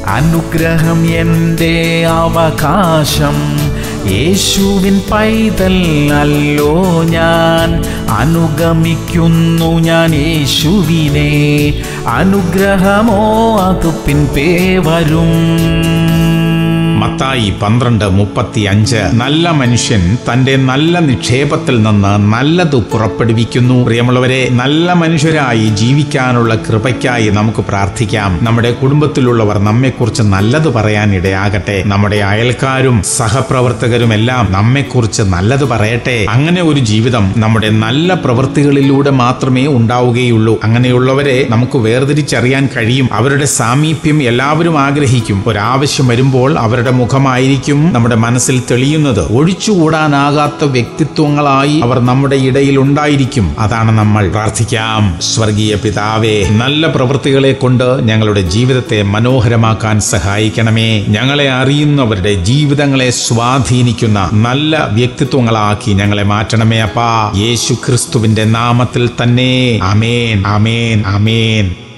അനുഗ്രഹം എൻ്റെ അവകാശം യേശുവിൻ പൈതൽ അല്ലോ ഞാൻ അനുഗമിക്കുന്നു ഞാൻ യേശുവിനെ അനുഗ്രഹമോ അത് പിൻപേ വരും മത്തായി പന്ത്രണ്ട് മുപ്പത്തി അഞ്ച് നല്ല മനുഷ്യൻ തന്റെ നല്ല നിക്ഷേപത്തിൽ നിന്ന് നല്ലത് പുറപ്പെടുവിക്കുന്നു പ്രിയമുള്ളവരെ നല്ല മനുഷ്യരായി ജീവിക്കാനുള്ള കൃപയ്ക്കായി നമുക്ക് പ്രാർത്ഥിക്കാം നമ്മുടെ കുടുംബത്തിലുള്ളവർ നമ്മെക്കുറിച്ച് നല്ലത് പറയാൻ ഇടയാകട്ടെ നമ്മുടെ അയൽക്കാരും സഹപ്രവർത്തകരും എല്ലാം നമ്മെക്കുറിച്ച് നല്ലത് പറയട്ടെ അങ്ങനെ ഒരു ജീവിതം നമ്മുടെ നല്ല പ്രവൃത്തികളിലൂടെ മാത്രമേ ഉണ്ടാവുകയുള്ളൂ അങ്ങനെയുള്ളവരെ നമുക്ക് വേർതിരിച്ചറിയാൻ കഴിയും അവരുടെ സാമീപ്യം എല്ലാവരും ആഗ്രഹിക്കും ഒരാവശ്യം വരുമ്പോൾ അവരുടെ മുഖമായിരിക്കും നമ്മുടെ മനസ്സിൽ തെളിയുന്നത് ഒഴിച്ചുകൂടാനാകാത്ത വ്യക്തിത്വങ്ങളായി അവർ നമ്മുടെ ഇടയിൽ ഉണ്ടായിരിക്കും അതാണ് നമ്മൾ പ്രാർത്ഥിക്കാം സ്വർഗീയ പിതാവേ നല്ല പ്രവൃത്തികളെ കൊണ്ട് ഞങ്ങളുടെ ജീവിതത്തെ മനോഹരമാക്കാൻ സഹായിക്കണമേ ഞങ്ങളെ അറിയുന്നവരുടെ ജീവിതങ്ങളെ സ്വാധീനിക്കുന്ന നല്ല വ്യക്തിത്വങ്ങളാക്കി ഞങ്ങളെ മാറ്റണമേ അപ്പാ യേശു ക്രിസ്തുവിന്റെ നാമത്തിൽ തന്നെ അമേൻ അമേൻ അമേൻ